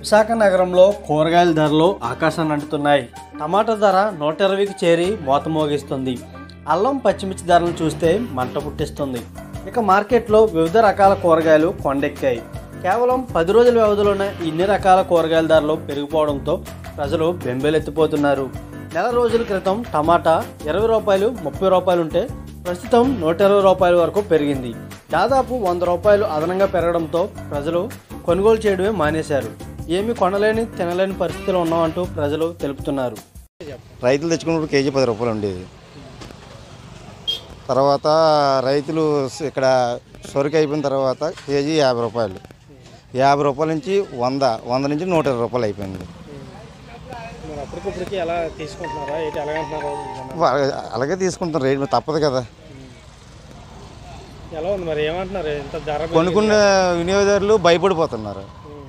విశాఖ నగరంలో కూరగాయల ధరలు ఆకాశాన్ని అంటుతున్నాయి టమాటా ధర నూట ఇరవైకి చేరి మోత మోగిస్తుంది అల్లం పచ్చిమిర్చి ధరలను చూస్తే మంట పుట్టిస్తుంది ఇక మార్కెట్లో వివిధ రకాల కూరగాయలు కొండెక్కాయి కేవలం పది రోజుల వ్యవధిలోనే ఇన్ని రకాల కూరగాయల ధరలు పెరిగిపోవడంతో ప్రజలు బెంబేలెత్తిపోతున్నారు నెల రోజుల క్రితం టమాటా ఇరవై రూపాయలు ముప్పై రూపాయలు ఉంటే ప్రస్తుతం నూట ఇరవై రూపాయల వరకు పెరిగింది దాదాపు వంద రూపాయలు అదనంగా పెరగడంతో ప్రజలు కొనుగోలు చేయడమే మానేశారు ఏమీ కొనలేని తినలేని పరిస్థితిలో ఉన్నామంటూ ప్రజలు తెలుపుతున్నారు రైతులు తెచ్చుకున్నప్పుడు కేజీ పది రూపాయలు ఉండేది తర్వాత రైతులు స- ఇక్కడ సరుకు అయిపోయిన తర్వాత కేజీ యాభై రూపాయలు యాభై రూపాయల నుంచి వంద వంద నుంచి నూట ఇరవై రూపాయలు అయిపోయింది మరి అప్పటికప్పటికి ఎలా తీసుకుంటున్నారా ఏంటి ఎలాగంటున్నారు వా- అలాగే తీసుకుంటాం రేట్ మరి తప్పదు కదా ఎలా ఉంది మరి ఏమంటున్నారు ఇంత ధర కొనుక్కున్న వినియోగదారులు భయపడిపోతున్నారు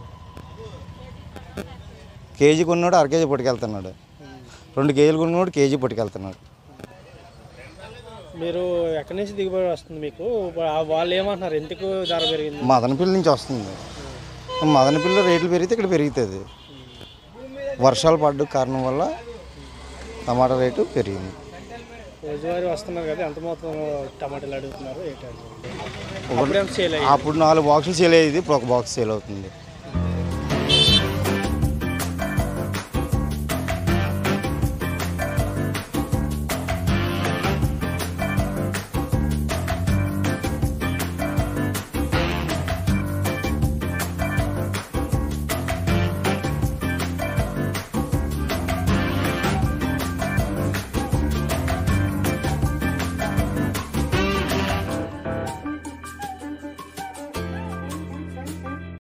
కేజీ కొన్నాడు అర కేజీ పట్టుకెళ్తున్నాడు రెండు కేజీలు కొన్నాడు కేజీ పట్టుకెళ్తున్నాడు మీరు ఎక్కడి నుంచి దిగుబడి వస్తుంది మీకు వా- వాళ్ళు ఏమంటున్నారు ఎందుకు ధర పెరిగింది మదనపల్లి నుంచి వస్తుంది మదనపల్లిలో రేట్లు పెరిగితే ఇక్కడ పెరుగుతుంది వర్షాలు పడ్డ కారణం వల్ల టమాటా రేటు పెరిగింది రోజువారీ వస్తున్నారు కదా ఎంత మొత్తంలో టమాటాలు అడుగుతున్నారు ఏంటంటే అప్పుడు ఎంత సేల్ అయ్యింది అప్పుడు నాలుగు బాక్సులు సేల్ అయ్యేది ఇప్పుడు ఒక బాక్స్ సేల్ అవుతుంది